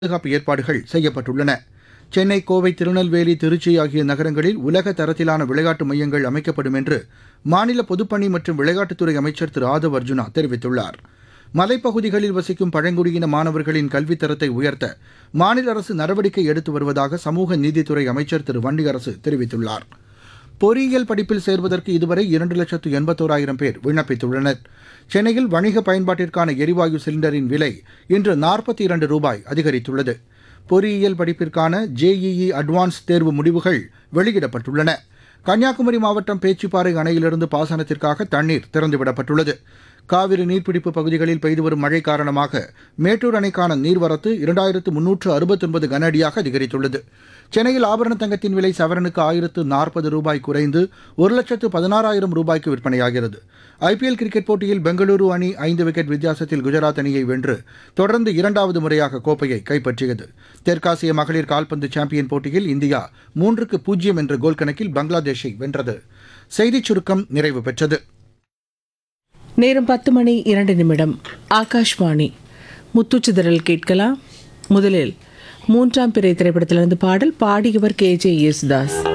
பாதுகாப்பு ஏற்பாடுகள் செய்யப்பட்டுள்ளன சென்னை கோவை திருநெல்வேலி திருச்சி ஆகிய நகரங்களில் உலக தரத்திலான விளையாட்டு மையங்கள் அமைக்கப்படும் என்று மாநில பொதுப்பணி மற்றும் விளையாட்டுத்துறை அமைச்சர் திரு ஆதவ் அர்ஜுனா தெரிவித்துள்ளார் மலைப்பகுதிகளில் வசிக்கும் பழங்குடியின மாணவர்களின் கல்வித் தரத்தை உயர்த்த மாநில அரசு நடவடிக்கை எடுத்து வருவதாக சமூக நீதித்துறை அமைச்சர் திரு வன்னியரசு தெரிவித்துள்ளார் பொறியியல் படிப்பில் சேர்வதற்கு இதுவரை இரண்டு லட்சத்து எண்பத்தோராயிரம் பேர் விண்ணப்பித்துள்ளனர் சென்னையில் வணிக பயன்பாட்டிற்கான எரிவாயு சிலிண்டரின் விலை இன்று நாற்பத்தி இரண்டு ரூபாய் அதிகரித்துள்ளது பொறியியல் படிப்பிற்கான ஜேஇஇ அட்வான்ஸ் தேர்வு முடிவுகள் வெளியிடப்பட்டுள்ளன கன்னியாகுமரி மாவட்டம் பேச்சிப்பாறை அணையிலிருந்து பாசனத்திற்காக தண்ணீர் திறந்துவிடப்பட்டுள்ளது காவிரி நீர்பிடிப்பு பகுதிகளில் பெய்து வரும் மழை காரணமாக மேட்டூர் அணைக்கான நீர்வரத்து இரண்டாயிரத்து முன்னூற்று அறுபத்தொன்பது கன அடியாக அதிகரித்துள்ளது சென்னையில் ஆபரண தங்கத்தின் விலை சவரனுக்கு ஆயிரத்து நாற்பது ரூபாய் குறைந்து ஒரு லட்சத்து பதினாறாயிரம் ரூபாய்க்கு விற்பனையாகிறது ஐபிஎல் கிரிக்கெட் போட்டியில் பெங்களூரு அணி ஐந்து விக்கெட் வித்தியாசத்தில் குஜராத் அணியை வென்று தொடர்ந்து இரண்டாவது முறையாக கோப்பையை கைப்பற்றியது தெற்காசிய மகளிர் கால்பந்து சாம்பியன் போட்டியில் இந்தியா மூன்றுக்கு பூஜ்ஜியம் என்ற கோல் கணக்கில் பங்களாதேஷை வென்றது செய்திச் சுருக்கம் நிறைவு பெற்றது நேரம் பத்து மணி இரண்டு நிமிடம் ஆகாஷ்வாணி முத்துச்சிதறல் கேட்கலாம் முதலில் மூன்றாம் பிறை திரைப்படத்திலிருந்து பாடல் பாடியவர் கே ஜே யேசுதாஸ்